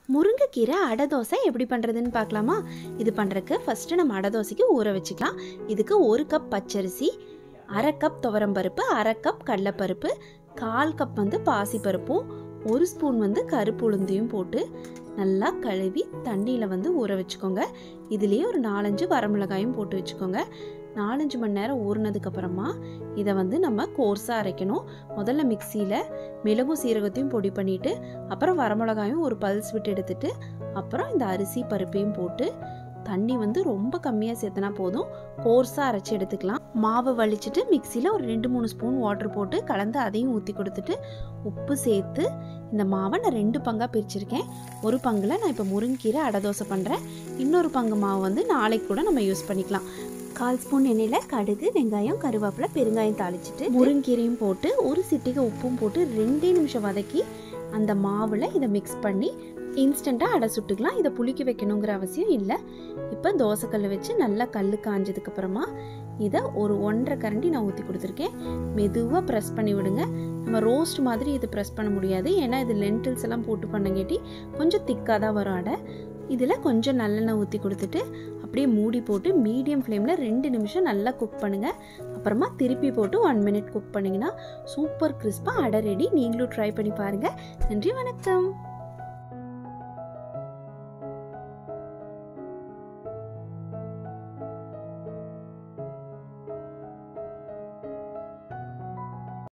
முருங்கைக்கீரை அடை தோசை எப்படி பண்ணுறதுன்னு பார்க்கலாமா இது பண்ணுறதுக்கு ஃபஸ்ட்டு நம்ம அடை தோசைக்கு ஊற வச்சுக்கலாம் இதுக்கு ஒரு கப் பச்சரிசி அரை கப் துவரம்பருப்பு அரை கப் கடலைப்பருப்பு கால் கப் வந்து பாசிப்பருப்பும் ஒரு ஸ்பூன் வந்து கருப்பு உளுந்தையும் போட்டு நல்லா கழுவி தண்ணியில் வந்து ஊற வச்சுக்கோங்க இதுலேயே ஒரு நாலஞ்சு வரமிளகாயும் போட்டு வச்சுக்கோங்க நாலஞ்சு மணி நேரம் ஊறினதுக்கப்புறமா இதை வந்து நம்ம கோர்ஸாக அரைக்கணும் முதல்ல மிக்சியில் மிளகும் சீரகத்தையும் பொடி பண்ணிவிட்டு அப்புறம் வரமிளகாயும் ஒரு பல்ஸ் விட்டு எடுத்துட்டு அப்புறம் இந்த அரிசி பருப்பையும் போட்டு தண்ணி வந்து ரொம்ப கம்மியாக சேர்த்தனா போதும் கோர்ஸாக அரைச்சி எடுத்துக்கலாம் மாவை வலிச்சிட்டு மிக்சியில் ஒரு ரெண்டு மூணு ஸ்பூன் வாட்டர் போட்டு கலந்து அதையும் ஊற்றி கொடுத்துட்டு உப்பு சேர்த்து இந்த மாவை நான் ரெண்டு பங்காக பிரிச்சிருக்கேன் ஒரு பங்கில் நான் இப்போ முருங்கீரை அடை தோசை பண்ணுறேன் இன்னொரு பங்கு மாவு வந்து நாளைக்கு கூட நம்ம யூஸ் பண்ணிக்கலாம் கால் ஸ்பூன் எண்ணெயில் கடுகு வெங்காயம் கருவேப்பிலை பெருங்காயம் தாளிச்சிட்டு முருங்கீரையும் போட்டு ஒரு சிட்டிகை உப்பும் போட்டு ரெண்டே நிமிஷம் வதக்கி அந்த மாவில் இதை மிக்ஸ் பண்ணி இன்ஸ்டண்ட்டாக அடை சுட்டுக்கலாம் இதை புளிக்க வைக்கணுங்கிற அவசியம் இல்லை இப்போ தோசைக்கல் வச்சு நல்லா கல் காஞ்சதுக்கப்புறமா இதை ஒரு ஒன்றரை கரண்டி நான் ஊற்றி கொடுத்துருக்கேன் மெதுவாக ப்ரெஸ் பண்ணி விடுங்க நம்ம ரோஸ்ட் மாதிரி இது ப்ரெஸ் பண்ண முடியாது ஏன்னா இது லென்டில்ஸ் எல்லாம் போட்டு பண்ணங்கேட்டி கொஞ்சம் திக்காக தான் வரும் அடை இதில் கொஞ்சம் நல்லெண்ணெய் ஊற்றி கொடுத்துட்டு அப்படியே மூடி போட்டு மீடியம் ஃப்ளேமில் ரெண்டு நிமிஷம் நல்லா குக் பண்ணுங்கள் அப்புறமா திருப்பி போட்டு ஒன் மினிட் குக் பண்ணிங்கன்னா சூப்பர் கிறிஸ்பாக அடை ரெடி நீங்களும் ட்ரை பண்ணி பாருங்கள் நன்றி வணக்கம்